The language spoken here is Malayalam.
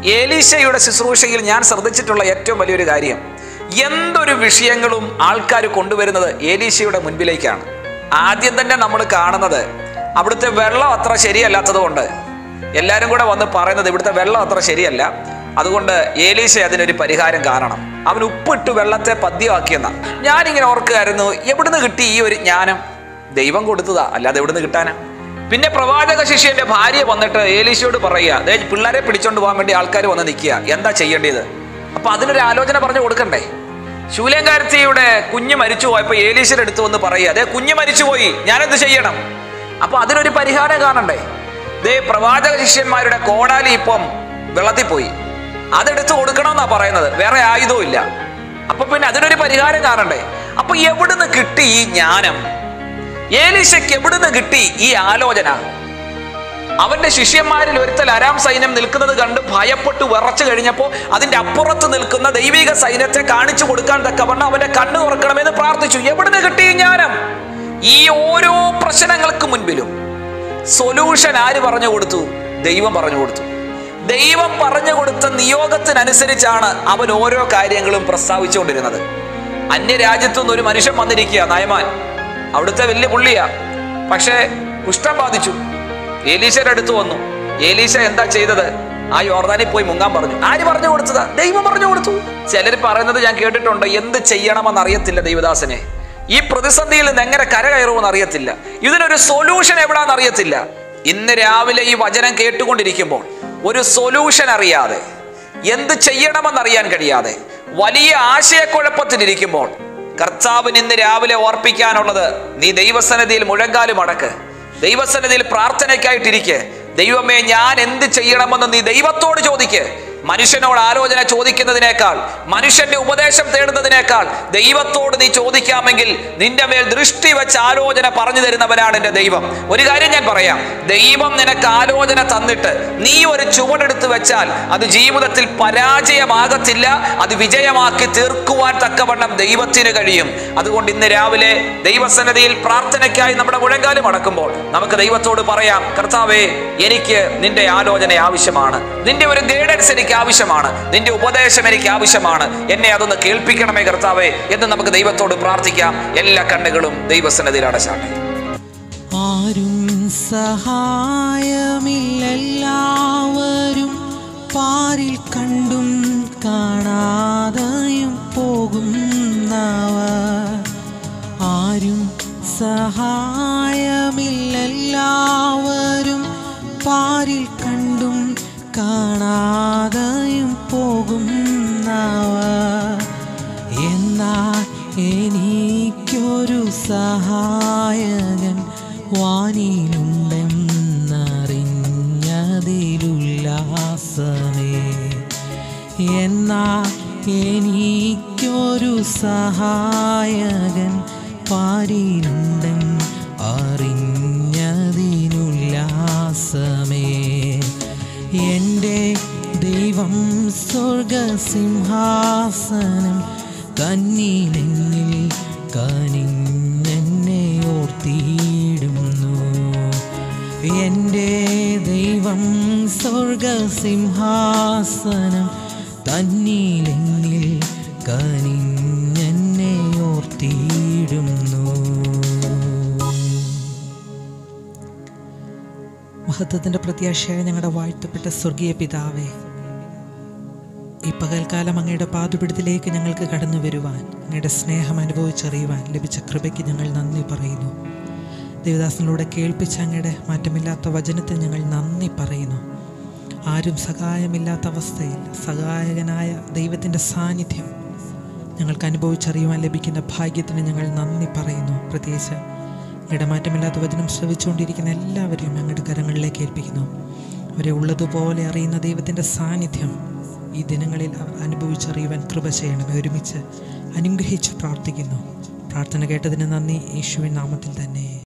ഏലീശയുടെ ശുശ്രൂഷയിൽ ഞാൻ ശ്രദ്ധിച്ചിട്ടുള്ള ഏറ്റവും വലിയൊരു കാര്യം എന്തൊരു വിഷയങ്ങളും ആൾക്കാർ കൊണ്ടുവരുന്നത് ഏലീശയുടെ മുൻപിലേക്കാണ് ആദ്യം തന്നെ നമ്മൾ കാണുന്നത് അവിടുത്തെ വെള്ളം അത്ര ശരിയല്ലാത്തത് കൊണ്ട് എല്ലാവരും കൂടെ വന്ന് പറയുന്നത് ഇവിടുത്തെ വെള്ളം അത്ര ശരിയല്ല അതുകൊണ്ട് ഏലീശ അതിനൊരു പരിഹാരം കാണണം അവൻ ഉപ്പിട്ട് വെള്ളത്തെ പദ്യമാക്കിയെന്ന ഞാനിങ്ങനെ ഓർക്കുകയായിരുന്നു എവിടുന്ന് കിട്ടി ഈ ഒരു ജ്ഞാനം ദൈവം കൊടുത്തതാ അല്ലാതെ എവിടുന്ന് കിട്ടാനാ പിന്നെ പ്രവാചക ശിഷ്യന്റെ ഭാര്യ വന്നിട്ട് ഏലീശയോട് പറയുക ദേ പിള്ളേരെ പിടിച്ചോണ്ട് പോകാൻ വേണ്ടി ആൾക്കാർ വന്ന് നിൽക്കുക എന്താ ചെയ്യേണ്ടത് അപ്പൊ അതിനൊരു ആലോചന പറഞ്ഞു കൊടുക്കണ്ടേ ശൂലേങ്കാരത്തിയുടെ കുഞ്ഞ് മരിച്ചു പോയപ്പോ ഏലീശയുടെ അടുത്ത് വന്ന് പറയുക അതെ കുഞ്ഞ് മരിച്ചുപോയി ഞാനെന്ത് ചെയ്യണം അപ്പൊ അതിനൊരു പരിഹാരം കാണണ്ടേ ദേ പ്രവാചക ശിഷ്യന്മാരുടെ കോടാലി ഇപ്പം വെള്ളത്തിൽ പോയി അതെടുത്ത് കൊടുക്കണമെന്നാ പറയുന്നത് വേറെ ആയുധവും ഇല്ല അപ്പൊ പിന്നെ അതിനൊരു പരിഹാരം കാണണ്ടേ അപ്പൊ എവിടുന്ന് കിട്ടി ഈ ജ്ഞാനം ഏലീശയ്ക്ക് എവിടുന്ന് കിട്ടി ഈ ആലോചന അവന്റെ ശിഷ്യന്മാരിൽ ഒരുത്തൽ അരാം സൈന്യം നിൽക്കുന്നത് കണ്ട് ഭയപ്പെട്ട് വിറച്ചു കഴിഞ്ഞപ്പോൾ അതിന്റെ അപ്പുറത്ത് നിൽക്കുന്ന ദൈവിക സൈന്യത്തെ കാണിച്ചു കൊടുക്കാൻ തക്കവണ്ണം അവന്റെ കണ്ണ് തുറക്കണമെന്ന് പ്രാർത്ഥിച്ചു എവിടുന്ന് കിട്ടി ഈ ജ്ഞാനം ഈ ഓരോ പ്രശ്നങ്ങൾക്ക് മുൻപിലും സൊല്യൂഷൻ ആര് പറഞ്ഞു കൊടുത്തു ദൈവം പറഞ്ഞു കൊടുത്തു ദൈവം പറഞ്ഞു കൊടുത്ത നിയോഗത്തിനനുസരിച്ചാണ് അവൻ ഓരോ കാര്യങ്ങളും പ്രസ്താവിച്ചുകൊണ്ടിരുന്നത് അന്യരാജ്യത്തു നിന്ന് ഒരു മനുഷ്യൻ വന്നിരിക്കുക നയമാൻ അവിടുത്തെ വലിയ പുള്ളിയാ പക്ഷേ കുഷ്ഠം ബാധിച്ചു ഏലീശയുടെ അടുത്ത് വന്നു ഏലീശ എന്താ ചെയ്തത് ആ യോർദാനിൽ പോയി മുങ്ങാൻ പറഞ്ഞു ആര് പറഞ്ഞു കൊടുത്തതാ ദൈവം പറഞ്ഞു കൊടുത്തു ചിലർ പറയുന്നത് ഞാൻ കേട്ടിട്ടുണ്ട് എന്ത് ചെയ്യണമെന്ന് അറിയത്തില്ല ദൈവദാസനെ ഈ പ്രതിസന്ധിയിൽ നിന്ന് എങ്ങനെ കരകയറുമെന്ന് അറിയത്തില്ല ഇതിനൊരു സൊല്യൂഷൻ എവിടാന്ന് അറിയത്തില്ല ഇന്ന് രാവിലെ ഈ വചനം കേട്ടുകൊണ്ടിരിക്കുമ്പോൾ ഒരു സൊല്യൂഷൻ അറിയാതെ എന്ത് ചെയ്യണമെന്നറിയാൻ കഴിയാതെ വലിയ ആശയക്കുഴപ്പത്തിലിരിക്കുമ്പോൾ കർത്താവിന് ഇന്ന് രാവിലെ ഓർപ്പിക്കാനുള്ളത് നീ ദൈവസന്നിധിയിൽ മുഴങ്കാലും അടക്ക് ദൈവസന്നിധിയിൽ പ്രാർത്ഥനയ്ക്കായിട്ടിരിക്കെ ദൈവമേ ഞാൻ എന്ത് ചെയ്യണമെന്ന് നീ ദൈവത്തോട് ചോദിക്ക് മനുഷ്യനോട് ആലോചന ചോദിക്കുന്നതിനേക്കാൾ മനുഷ്യന്റെ ഉപദേശം തേടുന്നതിനേക്കാൾ ദൈവത്തോട് നീ ചോദിക്കാമെങ്കിൽ നിന്റെ മേൽ ദൃഷ്ടി വെച്ച് ആലോചന പറഞ്ഞു തരുന്നവനാണ് എൻ്റെ ദൈവം ഒരു കാര്യം ഞാൻ പറയാം ദൈവം നിനക്ക് ആലോചന തന്നിട്ട് നീ ഒരു ചുവടെടുത്ത് വെച്ചാൽ അത് ജീവിതത്തിൽ പരാജയമാകത്തില്ല അത് വിജയമാക്കി തീർക്കുവാൻ തക്കവണ്ണം ദൈവത്തിന് കഴിയും അതുകൊണ്ട് ഇന്ന് രാവിലെ ദൈവസന്നതിയിൽ പ്രാർത്ഥനയ്ക്കായി നമ്മുടെ മുഴങ്കാലും അടക്കുമ്പോൾ നമുക്ക് ദൈവത്തോട് പറയാം കർത്താവേ എനിക്ക് നിന്റെ ആലോചന ആവശ്യമാണ് നിന്റെ ഒരു ഗൈഡൻസ് എനിക്ക് ആവശ്യമാണ് നിന്റെ ഉപദേശം എനിക്ക് ആവശ്യമാണ് എന്നെ അതൊന്ന് കേൾപ്പിക്കണമേ കർത്താവേ എന്ന് നമുക്ക് ദൈവത്തോട് പ്രാർത്ഥിക്കാം എല്ലാ കണ്ണുകളും ദൈവസന്നതിയിൽ അടച്ചാട്ടെ ആരും സഹായമില്ലെല്ലാവരും പാരിൽ കണ്ടും കാണാതെയും പോകുന്നവർ ആരും സഹായമില്ലെല്ലാവരും പാരിൽ കണ്ടും കാണാതെയും പോകുന്നവർ എന്നാൽ എനിക്കൊരു സഹായകൻ വാനിലുണ്ടെന്നറിഞ്ഞതിലുല്ലാസമേ എന്നാൽ എനിക്കൊരു സഹായകൻ പാരിലുണ്ടെന്ന് അറിഞ്ഞതിനുല്ലാസമേ എൻ്റെ ദൈവം സ്വർഗസിംഹാസനം തന്നിലെങ്ങിൽ കനിഞ്ഞെന്നെ ഓർത്തിയിടുന്നു എൻ്റെ ദൈവം സ്വർഗസിംഹാസനം തന്നിലെങ്ങിൽ കനിഞ്ഞെന്നെ ഓർത്തിയിടുന്നു മഹത്വത്തിൻ്റെ പ്രത്യാശയായ ഞങ്ങളുടെ വാഴ്ത്തപ്പെട്ട സ്വർഗീയ പിതാവേ ഈ പകൽക്കാലം അങ്ങയുടെ പാതുപിടുത്തിലേക്ക് ഞങ്ങൾക്ക് കടന്നു വരുവാൻ അങ്ങയുടെ സ്നേഹം അനുഭവിച്ചറിയുവാൻ ലഭിച്ച കൃപയ്ക്ക് ഞങ്ങൾ നന്ദി പറയുന്നു ദേവദാസനിലൂടെ കേൾപ്പിച്ച അങ്ങയുടെ മാറ്റമില്ലാത്ത വചനത്തിൽ ഞങ്ങൾ നന്ദി പറയുന്നു ആരും സഹായമില്ലാത്ത അവസ്ഥയിൽ സഹായകനായ ദൈവത്തിൻ്റെ സാന്നിധ്യം ഞങ്ങൾക്ക് അനുഭവിച്ചറിയുവാൻ ലഭിക്കുന്ന ഭാഗ്യത്തിന് ഞങ്ങൾ നന്ദി പറയുന്നു പ്രത്യേകിച്ച് ഇടമാറ്റമില്ലാത്ത വചനം ശ്രവിച്ചുകൊണ്ടിരിക്കുന്ന എല്ലാവരെയും ഞങ്ങളുടെ കരങ്ങളിലേക്ക് ഏൽപ്പിക്കുന്നു അവരെ ഉള്ളതുപോലെ അറിയുന്ന ദൈവത്തിൻ്റെ സാന്നിധ്യം ഈ ദിനങ്ങളിൽ അവർ അനുഭവിച്ചറിയുവാൻ കൃപ ചെയ്യണമേ ഒരുമിച്ച് അനുഗ്രഹിച്ച് പ്രാർത്ഥിക്കുന്നു പ്രാർത്ഥന കേട്ടതിന് നന്ദി യേശുവിൻ നാമത്തിൽ തന്നെ